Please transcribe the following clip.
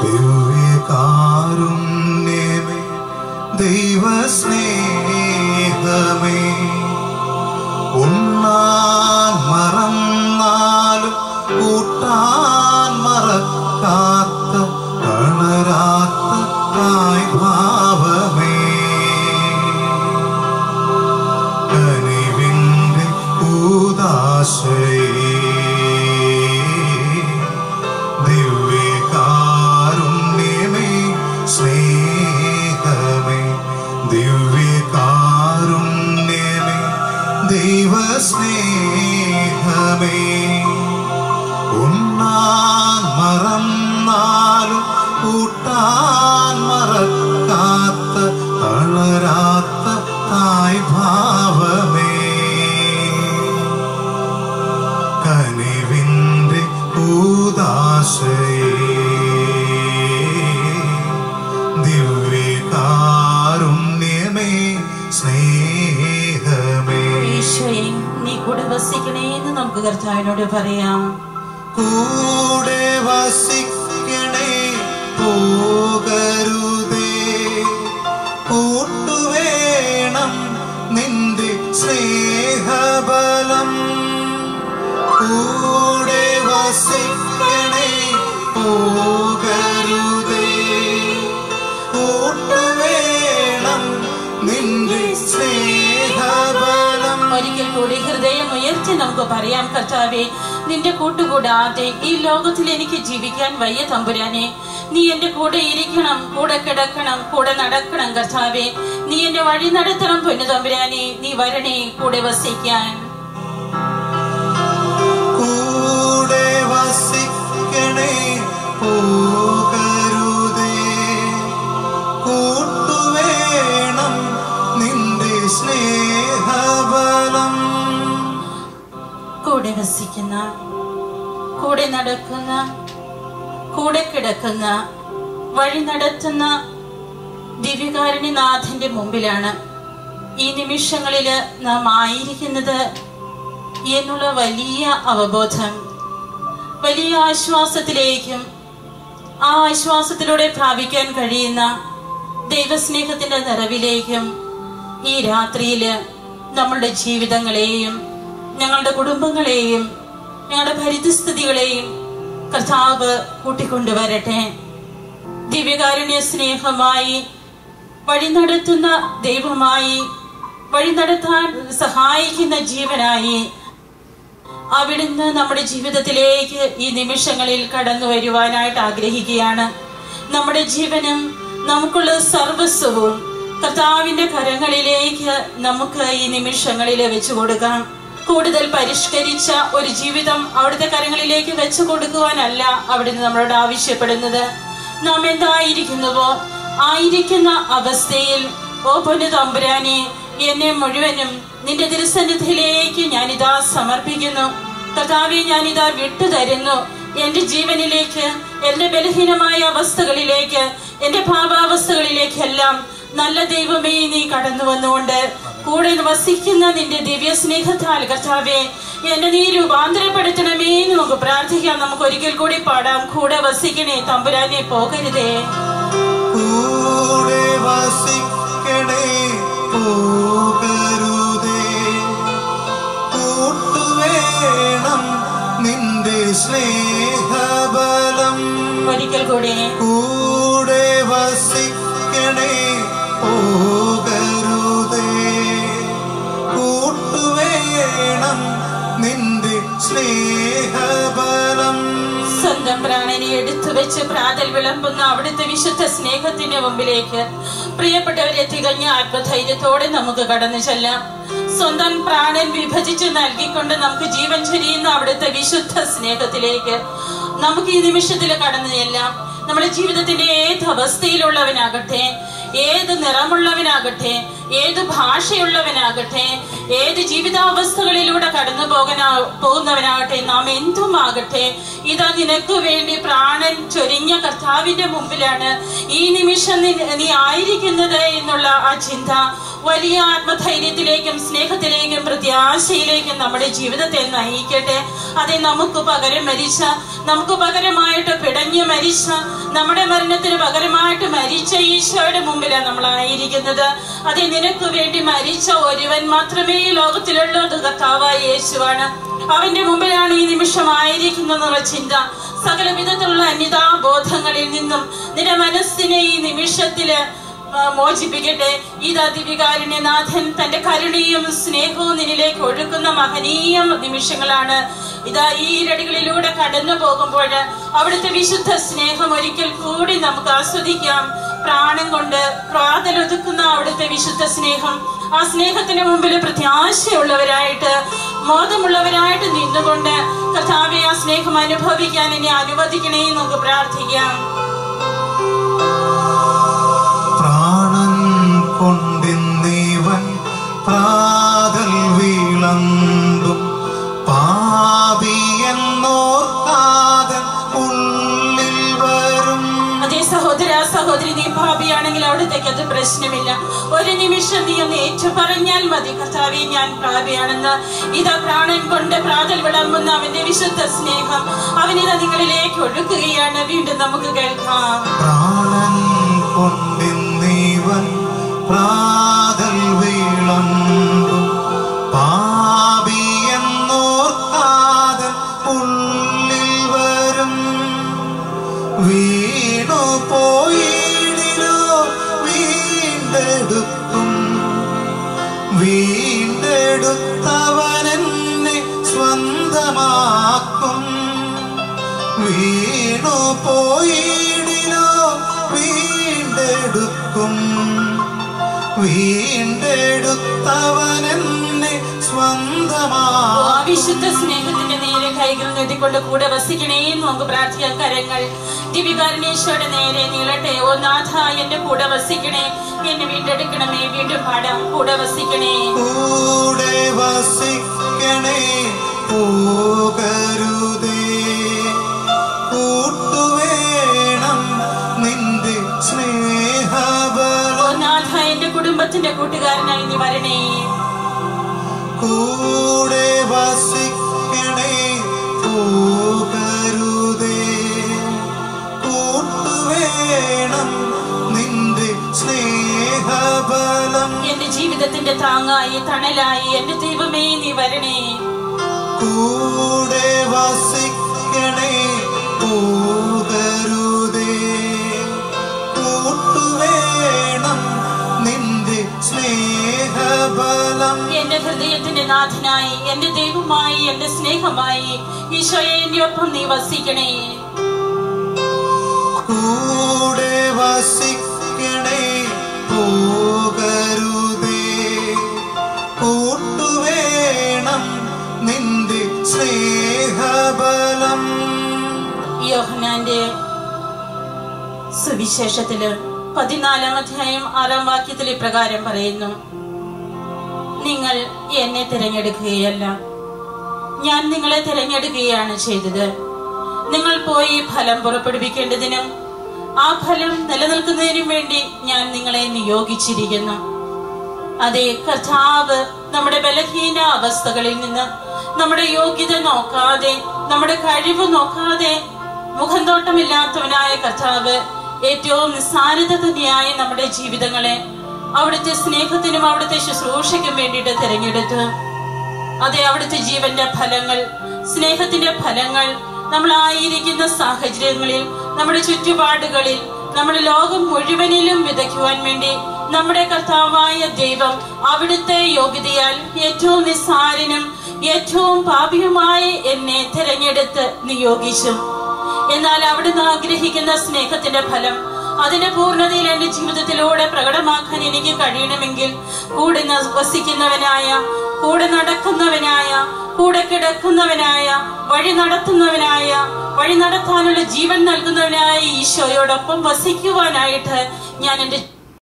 ദിവ്യകാരുണ്യമേ ദൈവസ്നേഹമേ ഉണ്ണാൻ മറന്നാലും കൂട്ടാൻ മറക്കാത്ത തളരാത്ത തായ് ഭാവമേ കനിവിന്റെ ഊദാശയേ ദിവ്യകാരുണ്യമേ സ്നേഹമേ ദിവ്യകാരുണ്യമേ ദൈവസ്നേഹമേ ഉണ്ണാൻ മറന്നാലും കൂട്ടാൻ മറക്കാത്ത തളരാത്ത തായ് ഭാവമേ കനിവിന്റെ ഊദാശയേ ദിവ്യകാരുണ്യമേ സ്നേഹമേ ഈശോയെ നീ കൂടെ വസിക്കണേ എന്ന് നമുക്ക് കർത്താവിനോട് പറയാം കൂടെ വസിക്കണേ പോകരുതേ കൂട്ടുവേണം നിന്റെ സ്നേഹബലം കൂടെ വസിക്കണേ പോകരുതേ കൂട്ടുവേണം നിന്റെ സ്നേഹബലം ഒരിക്കൽ കൂടി ഹൃദയം ഉയർത്തി നമുക്ക് പറയാം കർത്താവെ നിന്റെ കൂട്ടുകൂടാതെ ഈ ലോകത്തിൽ എനിക്ക് ജീവിക്കാൻ വയ്യ തമ്പുരാനെ നീ എന്റെ കൂടെ ഇരിക്കണം കൂടെ കിടക്കണം കൂടെ നടക്കണം കർത്താവെ നീ എന്നെ വഴി നടത്തണം പൊന്നു തമ്പുരാനെ നീ വരണേ കൂടെ വസിക്കാൻ കൂടെ വസിക്കണേ പോകരുതേ കൂട്ടുവേണം നിന്റെ സ്നേഹബലം കൂടെ വസിക്കുന്ന കൂടെ നടക്കുന്ന കൂടെ കിടക്കുന്ന വഴി നടത്തുന്ന ദിവ്യകാരുണ്യനാഥന്റെ മുമ്പിലാണ് ഈ നിമിഷങ്ങളില് നാം ആയിരിക്കുന്നത് എന്നുള്ള വലിയ അവബോധം വലിയ ആശ്വാസത്തിലേക്കും ആ ആശ്വാസത്തിലൂടെ പ്രാപിക്കാൻ കഴിയുന്ന ദൈവസ്നേഹത്തിന്റെ നിറവിലേക്കും ഈ രാത്രിയില് നമ്മളുടെ ജീവിതങ്ങളെയും ഞങ്ങളുടെ കുടുംബങ്ങളെയും ഞങ്ങളുടെ പരിതസ്ഥിതികളെയും കർത്താവ് കൂട്ടിക്കൊണ്ടുവരട്ടെ ദിവ്യകാരുണ്യ സ്നേഹമായി വഴി നടത്തുന്ന ദൈവമായി വഴി നടത്താൻ സഹായിക്കുന്ന ജീവനായി അവിടുന്ന് നമ്മുടെ ജീവിതത്തിലേക്ക് ഈ നിമിഷങ്ങളിൽ കടന്നു വരുവാനായിട്ട് ആഗ്രഹിക്കുകയാണ് നമ്മുടെ ജീവനും നമുക്കുള്ള സർവസ്വവും കർത്താവിന്റെ കരങ്ങളിലേക്ക് നമുക്ക് ഈ നിമിഷങ്ങളിൽ വെച്ചു കൊടുക്കാം കൂടുതൽ പരിഷ്കരിച്ച ഒരു ജീവിതം അവിടുത്തെ കരങ്ങളിലേക്ക് വെച്ചു കൊടുക്കുവാനല്ല അവിടുന്ന് നമ്മളോട് ആവശ്യപ്പെടുന്നത് നാം എന്തായിരിക്കുന്നുവോ ആയിരിക്കുന്ന അവസ്ഥയിൽ ഓ പൊന്നു തമ്പുരാനെ എന്നെ മുഴുവനും നിന്റെ തിരുസന്നിധിയിലേക്ക് ഞാനിതാ സമർപ്പിക്കുന്നു കർത്താവെ ഞാനിതാ വിട്ടുതരുന്നു എന്റെ ജീവനിലേക്ക് എന്റെ ബലഹീനമായ അവസ്ഥകളിലേക്ക് എന്റെ ഭാവാവസ്ഥകളിലേക്കെല്ലാം നല്ല ദൈവമേ നീ കടന്നു വന്നുകൊണ്ട് കൂടെ വസിക്കുന്ന നിന്റെ ദിവ്യ സ്നേഹത്താൽ കർത്താവെ എന്നെ നീ രൂപാന്തരപ്പെടുത്തണമേ എന്ന് നമുക്ക് പ്രാർത്ഥിക്കാം നമുക്ക് ഒരിക്കൽ കൂടി പാടാം കൂടെ വസിക്കണേ തമ്പുരാനെ പോകരുതേ കൂടെ വസിക്കണേ പോകരുതേ കൂട്ടുവേണം നിന്റെ സ്നേഹബലം ഒരിക്കൽ കൂടി കൂടെ വസിക്കണേ പോകരുതേ കൂട്ടുവേണം നിന്റെ സ്നേഹബലം സ്വന്തം പ്രാണനെ എടുത്തു വെച്ച് പ്രാതൽ വിളമ്പുന്ന അവിടുത്തെ വിശുദ്ധ സ്നേഹത്തിന്റെ മുമ്പിലേക്ക് പ്രിയപ്പെട്ടവരെ തികഞ്ഞ ആത്മധൈര്യത്തോടെ നമുക്ക് കടന്നു ചെല്ലാം സ്വന്തം പ്രാണൻ വിഭജിച്ച് നൽകിക്കൊണ്ട് നമുക്ക് ജീവൻ ചൊരിയുന്ന അവിടുത്തെ വിശുദ്ധ സ്നേഹത്തിലേക്ക് നമുക്ക് ഈ നിമിഷത്തിൽ കടന്നു ചെല്ലാം നമ്മുടെ ജീവിതത്തിന്റെ ഏത് അവസ്ഥയിലുള്ളവനാകട്ടെ ഏത് നിറമുള്ളവനാകട്ടെ ഏത് ഭാഷയുള്ളവനാകട്ടെ ഏത് ജീവിതാവസ്ഥകളിലൂടെ കടന്നു പോകാനാ പോകുന്നവനാകട്ടെ നാം എന്തുമാകട്ടെ ഇതാ നിനക്ക് വേണ്ടി പ്രാണൻ ചൊരിഞ്ഞ കർത്താവിന്റെ മുമ്പിലാണ് ഈ നിമിഷം നീ- നീ ആയിരിക്കുന്നത് എന്നുള്ള ആ ചിന്ത വലിയ ആത്മധൈര്യത്തിലേക്കും സ്നേഹത്തിലേക്കും പ്രത്യാശയിലേക്കും നമ്മുടെ ജീവിതത്തെ നയിക്കട്ടെ അതെ നമുക്ക് പകരം മരിച്ച നമുക്ക് പകരമായിട്ട് പിടഞ്ഞു മരിച്ച നമ്മുടെ മരണത്തിന് പകരമായിട്ട് മരിച്ച ഈശോയുടെ മുമ്പിലാണ് നമ്മൾ ആയിരിക്കുന്നത് അത് നിനക്ക് വേണ്ടി മരിച്ച ഒരുവൻ മാത്രമേ ഈ ലോകത്തിലുള്ളത് കർത്താവായ യേശുവാണ് അവന്റെ മുമ്പിലാണ് ഈ നിമിഷം ആയിരിക്കുന്നതെന്നുള്ള ചിന്ത സകല വിധത്തിലുള്ള അന്യതാബോധങ്ങളിൽ നിന്നും നിന്റെ മനസ്സിനെ ഈ നിമിഷത്തില് ആ, മോചിപ്പിക്കട്ടെ ഇതാ ദിവികാരുണ്യനാഥൻ തന്റെ കരുണയും സ്നേഹവും നിന്നിലേക്ക് ഒഴുക്കുന്ന മഹനീയ നിമിഷങ്ങളാണ് ഇതാ ഈ ഇരടികളിലൂടെ കടന്നു പോകുമ്പോൾ അവിടുത്തെ വിശുദ്ധ സ്നേഹം ഒരിക്കൽ കൂടി നമുക്ക് ആസ്വദിക്കാം പ്രാണം കൊണ്ട് പ്രാതലൊതുക്കുന്ന അവിടുത്തെ വിശുദ്ധ സ്നേഹം ആ സ്നേഹത്തിന് മുമ്പിൽ പ്രത്യാശയുള്ളവരായിട്ട് മോദമുള്ളവരായിട്ട് നിന്നുകൊണ്ട് കഥാവെ ആ സ്നേഹം അനുഭവിക്കാൻ ഇനി അനുവദിക്കണേ എന്ന് നമുക്ക് പ്രാർത്ഥിക്കാം പ്രാണൻ കൊണ്ടിന്നീവൻ പ്രാതൽ വിളമ്പും പാപിയെന്നോർക്കാതെ ഉള്ളിൽ വരും അതേ സഹോദര സഹോദരി നീ ഭാവിയാണെങ്കിൽ അവിടത്തേക്ക് അത് പ്രശ്നമില്ല ഒരു നിമിഷം നീ ഒന്ന് ഏറ്റു പറഞ്ഞാൽ മതി കർത്താവെ ഞാൻ പ്രാപിയാണെന്ന് ഇതാ പ്രാണൻ കൊണ്ട് പ്രാതൽ വിളമ്പുന്ന അവന്റെ വിശുദ്ധ സ്നേഹം അവനിതാ നിങ്ങളിലേക്ക് ഒഴുകുകയാണ് വീണ്ടും നമുക്ക് കേൾക്കാം പ്രാണൻ കൊണ്ടിന്നീവൻ പ്രാതൽ വിളമ്പും പാപിയെന്നോർക്കാതെ ഉള്ളിൽ വരും വീണു പോയിടിലോ വീണ്ടെടുക്കും വീണ്ടെടുത്തവനെന്നെ സ്വന്തമാക്കും വീണു പോയിടിലോ വീണ്ടെടുക്കും വീണ്ടെടുത്തവനെന്നെ ഓ, സ്വന്തമാക്കും ആ വിശുദ്ധ സ്നേഹത്തിന്റെ നേരെ കൈകൾ നീട്ടിക്കൊണ്ട് കൂടെ വസിക്കണേ എന്ന് നമുക്ക് പ്രാർത്ഥിക്കാം കരങ്ങൾ ദിവികാരണേശ്വരുടെ നേരെ നീളട്ടെ ഓ നാഥ എന്റെ കൂടെ വസിക്കണേ എന്നെ വീണ്ടെടുക്കണമേ വീണ്ടും പാടാം കൂടെ വസിക്കണേ കൂടെ വസിക്കണേ പോകരുതേ കൂട്ടുവേണം നിന്റെ ഓ സ്നേഹബലം നാഥ എന്റെ കുടുംബത്തിന്റെ കൂട്ടുകാരനായി നീ വരണേ കൂടെ വസിക്കണേ പോകരുതേ കൂട്ടുവേണം നിന്റെ സ്നേഹബലം എന്റെ ജീവിതത്തിന്റെ താങ്ങായി തണലായി എന്റെ ദൈവമേ നീ വരണേ കൂടെ വസിക്കണേ പോകരുതേ കൂട്ടുവേണം നിന്റെ സ്നേഹബലം എന്റെ ഹൃദയത്തിന്റെ നാഥനായി എന്റെ ദൈവമായി എന്റെ സ്നേഹമായി ഈശോയെ എന്റെ ഒപ്പം നീ വസിക്കണേ കൂടെ വസിക്കണേ പോകരുതേ കൂട്ടുവേണം നിന്റെ സ്നേഹബലം യോഹനാന്റെ സുവിശേഷത്തില് പതിനാലാം അധ്യായം ആറാം വാക്യത്തിൽ ഇപ്രകാരം പറയുന്നു നിങ്ങൾ എന്നെ തിരഞ്ഞെടുക്കുകയല്ല ഞാൻ നിങ്ങളെ തിരഞ്ഞെടുക്കുകയാണ് ചെയ്തത് നിങ്ങൾ പോയി ഫലം പുറപ്പെടുവിക്കേണ്ടതിനും ആ ഫലം നിലനിൽക്കുന്നതിനും വേണ്ടി ഞാൻ നിങ്ങളെ നിയോഗിച്ചിരിക്കുന്നു അതെ കർത്താവ് നമ്മുടെ ബലഹീന അവസ്ഥകളിൽ നിന്ന് നമ്മുടെ യോഗ്യത നോക്കാതെ നമ്മുടെ കഴിവ് നോക്കാതെ മുഖം തോട്ടമില്ലാത്തവനായ കർത്താവ് ഏറ്റവും നിസ്സാരത തന്നെയായ നമ്മുടെ ജീവിതങ്ങളെ അവിടുത്തെ സ്നേഹത്തിനും അവിടുത്തെ ശുശ്രൂഷയ്ക്കും വേണ്ടിയിട്ട് തിരഞ്ഞെടുത്തു അതെ അവിടുത്തെ ജീവന്റെ ഫലങ്ങൾ സ്നേഹത്തിന്റെ ഫലങ്ങൾ നമ്മൾ ആയിരിക്കുന്ന സാഹചര്യങ്ങളിൽ നമ്മുടെ ചുറ്റുപാടുകളിൽ നമ്മുടെ ലോകം മുഴുവനിലും വിതയ്ക്കുവാൻ വേണ്ടി നമ്മുടെ കർത്താവായ ദൈവം അവിടുത്തെ യോഗ്യതയാൽ ഏറ്റവും നിസ്സാരനും ഏറ്റവും പാപിയുമായി എന്നെ തിരഞ്ഞെടുത്ത് നിയോഗിച്ചു എന്നാൽ അവിടുന്ന് ആഗ്രഹിക്കുന്ന സ്നേഹത്തിന്റെ ഫലം അതിന്റെ പൂർണ്ണതയിൽ എന്റെ ജീവിതത്തിലൂടെ പ്രകടമാക്കാൻ എനിക്ക് കഴിയണമെങ്കിൽ കൂടെ ന- വസിക്കുന്നവനായ കൂടെ നടക്കുന്നവനായ കൂടെ കിടക്കുന്നവനായ വഴി നടത്തുന്നവനായ വഴി നടത്താനുള്ള ജീവൻ നൽകുന്നവനായ ഈശോയോടൊപ്പം വസിക്കുവാനായിട്ട് ഞാൻ എന്റെ